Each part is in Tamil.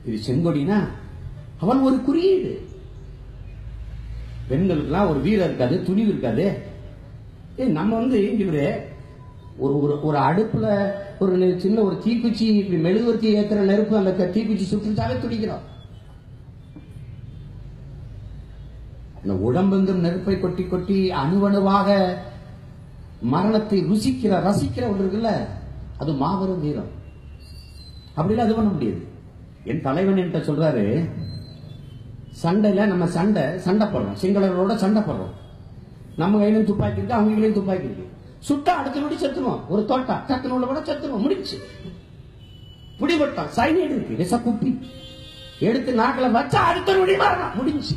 இது செங்கொடினா அவன் ஒரு குறியீடு பெண்களுக்கெல்லாம் ஒரு வீரம் இருக்காது துணிவு இருக்காது ஏய் நம்ம வந்து இவரு ஒரு ஒரு ஒரு அடுப்புல ஒரு நெ- சின்ன ஒரு தீக்குச்சி இப்படி மெழுகுவர்த்தி ஏத்துற நெருப்பு அந்த க- தீக்குச்சி சுட்டுட்டாவே துடிக்கிறோம் இந்த உடம்பெங்கும் நெருப்பை கொட்டி கொட்டி அணுவணுவாக மரணத்தை ருசிக்கிற ரசிக்கிற ஒன்று இருக்குல்ல அது மாபெரும் வீரம் அப்படிலாம் அது பண்ண முடியாது என் தலைவன் என்கிட்ட சொல்றாரு சண்டையில நம்ம சண்டை சண்டை போடுறோம் சிங்களர்களோட சண்டை போடுறோம் நம்ம கையிலும் துப்பாக்கி இருக்கு அவங்க கையிலும் துப்பாக்கி இருக்கு சுட்டா அடுத்த நொடி செத்துருவோம் ஒரு தோட்டா டக்குனு உள்ள கூட செத்துருவோம் முடிச்சு பிடிபட்டான் சைனைடு இருக்கு விஷ குப்பி எடுத்து நாக்குல வச்சா அடுத்த நொடி மாறலாம் முடிஞ்சு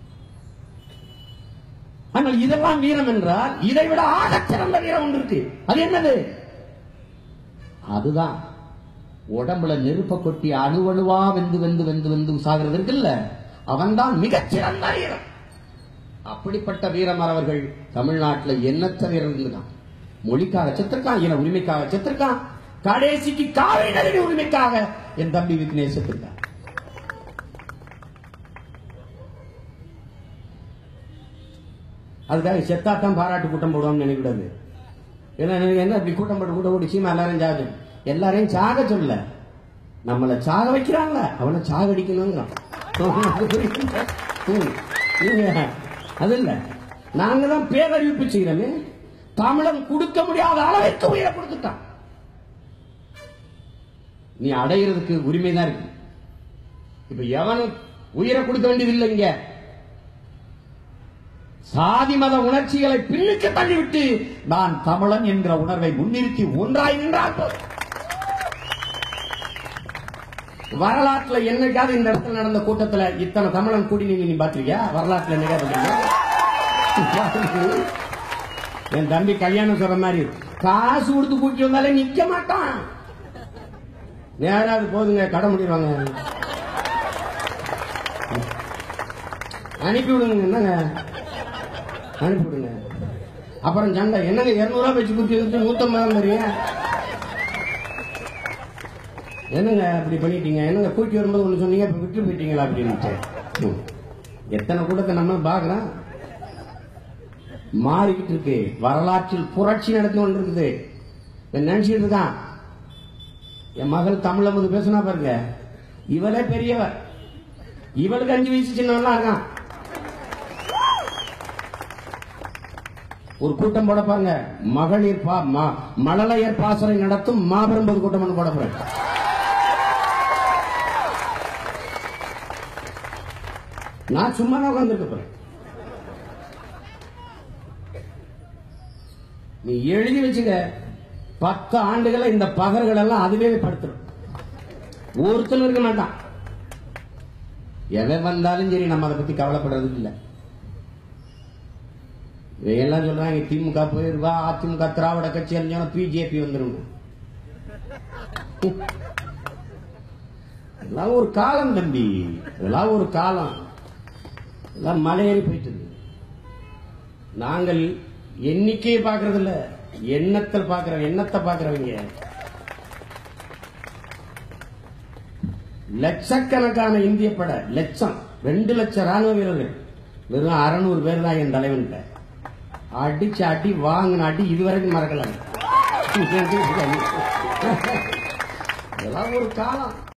ஆனால் இதெல்லாம் வீரம் என்றால் இதை விட ஆகச் சிறந்த வீரம் ஒன்று இருக்கு அது என்னது அதுதான் உடம்புல நெருப்ப கொட்டி அணுவணுவா வெந்து வெந்து வெந்து வெந்து சாகிறது இருக்குல்ல அவன்தான் மிகச் சிறந்த வீரம் அப்படிப்பட்ட வீரமர் அவர்கள் தமிழ்நாட்டில் எண்ணற்ற வீரர் இருந்திருக்கான் மொழிக்காக செத்திருக்கான் இன உரிமைக்காக செத்திருக்கான் கடைசிக்கு காவிரி நதி உரிமைக்காக என் தம்பி விக்னேஷ் செத்திருக்கான் அதுக்காக செத்தாத்தான் பாராட்டு கூட்டம் போடுவான்னு நினைக்கூடாது ஏன்னா எனக்கு என்ன இப்படி கூட்டம் போட்டு கூட்டம் போட்டு சீமா எல்லாரையும் சாக சொல்லு. எல்லாரையும் சாக சொல்ல நம்மளை சாக வைக்கிறாங்கள அவனை சாகடிக்கணுங்கிறான் ம். நீங்க அது இல்ல நாங்க தான் பேரறிவிப்பு செய்யறோமே தமிழன் கொடுக்க முடியாத அளவிற்கு உயிரை கொடுத்துட்டான் நீ அடையிறதுக்கு உரிமை தான் இருக்கு இப்ப எவனும் உயிரை கொடுக்க வேண்டியது இல்லை இங்க சாதி மத உணர்ச்சிகளை பின்னுக்கு தள்ளிவிட்டு நான் தமிழன் என்கிற உணர்வை முன்னிறுத்தி ஒன்றாய் நின்றால் போதும். வரலாற்றுல என்னைக்காவது இந்த இடத்துல நடந்த கூட்டத்துல இத்தனை தமிழன் கூடி நீங்க நீ பாத்திருக்கியா வரலாற்றுல என்னைக்காவது பாத்திருக்கியா? என் தம்பி கல்யாணம் சொல்ற மாதிரி காசு கொடுத்து கூட்டி வந்தாலே நிக்க மாட்டான் நேரா அது போதுங்க கடை முடிடுவாங்க அனுப்பி விடுங்க என்னங்க அனுப்பி விடுங்க அப்புறம் சண்டை என்னங்க இருநூறுவா வச்சு குத்தி வச்சு நூத்தம்பது தான் தருவீங்க என்னங்க அப்படி பண்ணிட்டீங்க என்னங்க கூட்டி வரும்போது ஒண்ணு சொன்னீங்க இப்ப விட்டு போயிட்டீங்களா அப்படின்னு ம். எத்தனை கூட்டத்தை நம்ம பாக்குறோம் மாறிக்கிட்டு இருக்கு வரலாற்றில் புரட்சி நடந்து கொண்டு இருக்குது இவன் நினைச்சிட்டு இருக்கான் என் மகள் தமிழ்ல வந்து பேசுனா பாருங்க இவளே பெரியவர் இவளுக்கு அஞ்சு வயசு சின்னவெல்லாம் இருக்கான் ஒரு கூட்டம் போட பாருங்க மகளிர் பா ம- மழலையர் பாசறை நடத்தும் மாபெரும் பொதுக்கூட்டம் ஒன்று போட போறேன் நான் சும்மா தான் உட்கார்ந்துருக்க போறேன் நீ எழுதி வச்சுக்க பத்து ஆண்டுகளை இந்த பகர்கள் எல்லாம் அதுவே படுத்துரும் ஒருத்தன் இருக்க மாட்டான் எவன் வந்தாலும் சரி நம்ம அதை பத்தி கவலைப்படுறது இல்லை இவையெல்லாம் சொல்றாங்க திமுக போயிருவா அதிமுக திராவிட கட்சி அறிஞ்சோம் பிஜேபி வந்துடும் இதெல்லாம் ஒரு காலம் தம்பி இதெல்லாம் ஒரு காலம் இதெல்லாம் மலையேறி போயிட்டு இருக்கு. நாங்கள் எண்ணிக்கையை பார்க்கறது இல்ல எண்ணத்தில் பார்க்கிற எண்ணத்தை பார்க்கிறவங்க லட்சக்கணக்கான இந்திய பட லட்சம் ரெண்டு லட்சம் ராணுவ வீரர்கள் வெறும் அறுநூறு பேர் தான் என் தலைவன்கிட்ட அடிச்சு அடி வாங்கின அடி இதுவரைக்கும் மறக்கலாம் இதெல்லாம் ஒரு காலம்